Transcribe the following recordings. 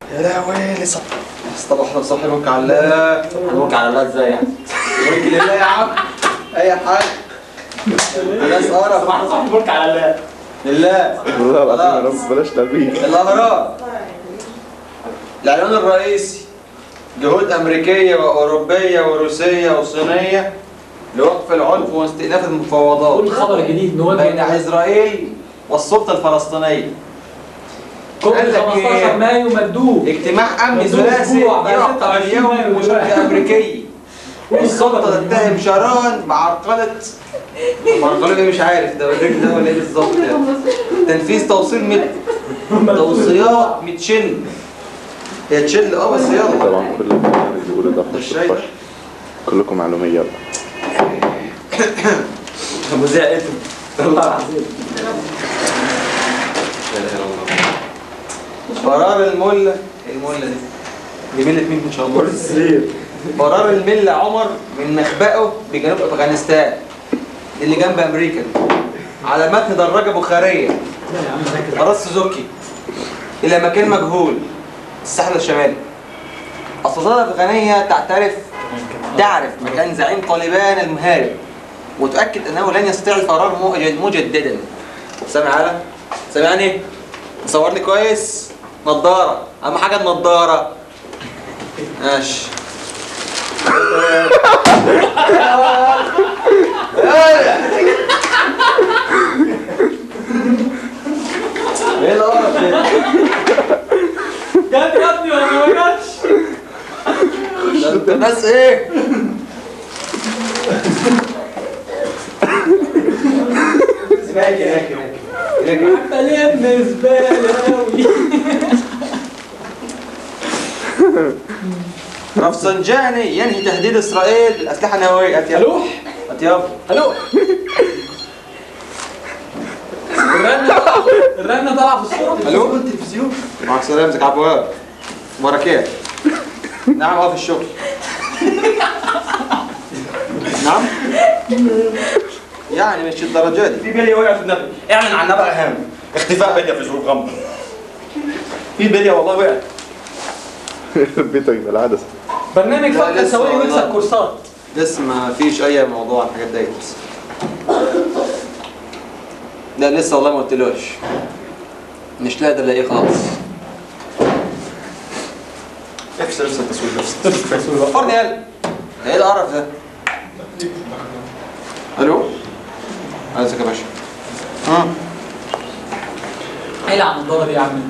يا لهوي لسه صباح الصبح مبروك على الله مبروك على الله ازاي يعني مبروك لله يا عم اي حاجه الناس قرف صباح الصبح مبروك على الله لله والله العظيم يا رب بلاش تلبيه الاهرام الاعلان الرئيسي جهود امريكيه واوروبيه وروسيه وصينيه لوقف العنف واستئناف قول المفاوضات خبر جديد بين نواجه اسرائيل والسلطه الفلسطينيه كل قال لك 15 إيه؟ مايو مدوه اجتماع امني مدوب ثلاثي أسبوع بعد يعقد 26 اليوم مايو بمشاركه امريكيه السلطه تتهم شارون بعرقله بعرقله ايه مش عارف ده الراجل ده ولا ايه بالظبط يعني. تنفيذ توصيل مت... توصيات متشن هي تشل اه بس يلا طبعا كل اللي بيقولوا ده ده خش الشاي ده. خش كلكم معلومية بقى ابو زعقته والله العظيم لا اله الا الله قرار المله المله دي دي مله مين ان شاء الله السرير قرار المله عمر من مخبأه بجنوب افغانستان دي اللي جنب امريكا دي. على متن دراجه بخاريه لا يا عم ذاكر قرار سوزوكي الى مكان مجهول الساحل الشمالي السلطات الافغانيه تعترف تعرف مكان زعيم طالبان المهارب وتؤكد انه لن يستطيع الفرار مج- مجددا سامع على سامعني مصورني كويس نضاره اهم حاجه النضاره ماشي ايه القرف ده؟ جت يا ابني ولا ما جاتش ده انت ناس ايه؟ راكي راكي راكي راكي بلم زباله قوي رفسنجاني ينهي تهديد اسرائيل بالاسلحه النوويه اتياب الو اتياب الو الرنه طالعه الرنه طالعه في الصوت الو التلفزيون معك سلام ازيك يا عبد الوهاب بركات نعم اه في الشغل نعم يعني مش الدرجه دي في بليه وقع في النبي اعلن عن نبأ هام اختفاء بليه في ظروف غامضه في بليه والله وقعت بيتك بالعدسة برنامج لا، فكر لسه سوي والله. ويكسب كورسات لسه ما فيش اي موضوع عن الحاجات ديت لا لسه والله ما قلتلوش مش لاقي الاقيه خالص افصل افصل التصوير افصل وفرني قال ايه القرف ده الو عايزك يا باشا ها ايه عن النضاره دي يا عم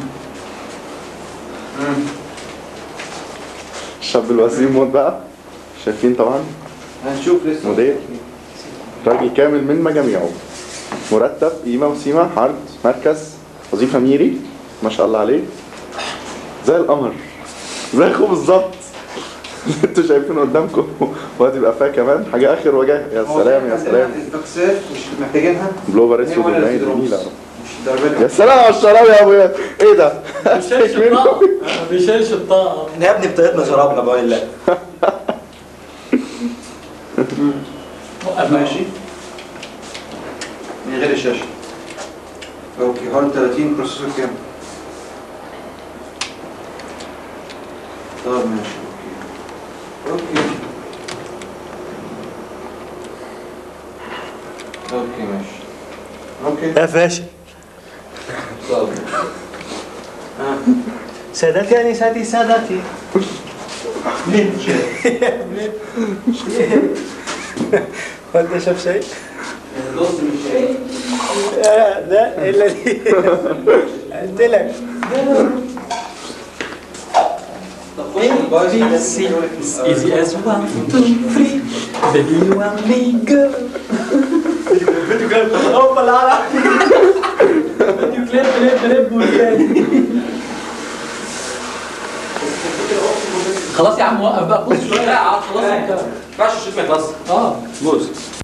الشاب الوسيم موت بقى شايفين طبعا هنشوف لسه مدير راجل كامل من مجاميعه مرتب قيمة وسيمة عرض مركز وظيفة ميري ما شاء الله عليه زي القمر زي اخوه بالظبط اللي انتوا شايفينه قدامكم وهتبقى فيها كمان حاجة آخر وجه يا سلام يا سلام التكسير مش محتاجينها بلوفر اسود ولا وجميل السيدرومز. جميلة مش الدرجه يا سلام على الشراب يا ابويا ايه ده؟ ما بيشيلش الطاقه ما بيشيلش الطاقه احنا يا ابني بطاقتنا شرابنا بقول الله وقف ماشي من غير الشاشه اوكي هون 30 بروسيسور كام طب ماشي اوكي اوكي اوكي ماشي اوكي يا فاشل طب ها سادتي انساتي سادتي وانت شاف شيء؟ نص مش شايف لا لا الا دي قلت لك طب خش البايظ easy as one two three baby you and me girl فيديو كليب اوبا لا لا فيديو كليب كليب كليب والتاني خلاص يا عم وقف بقى بص شويه لا خلاص انت ما ينفعش الشيت ما يخلص اه بوز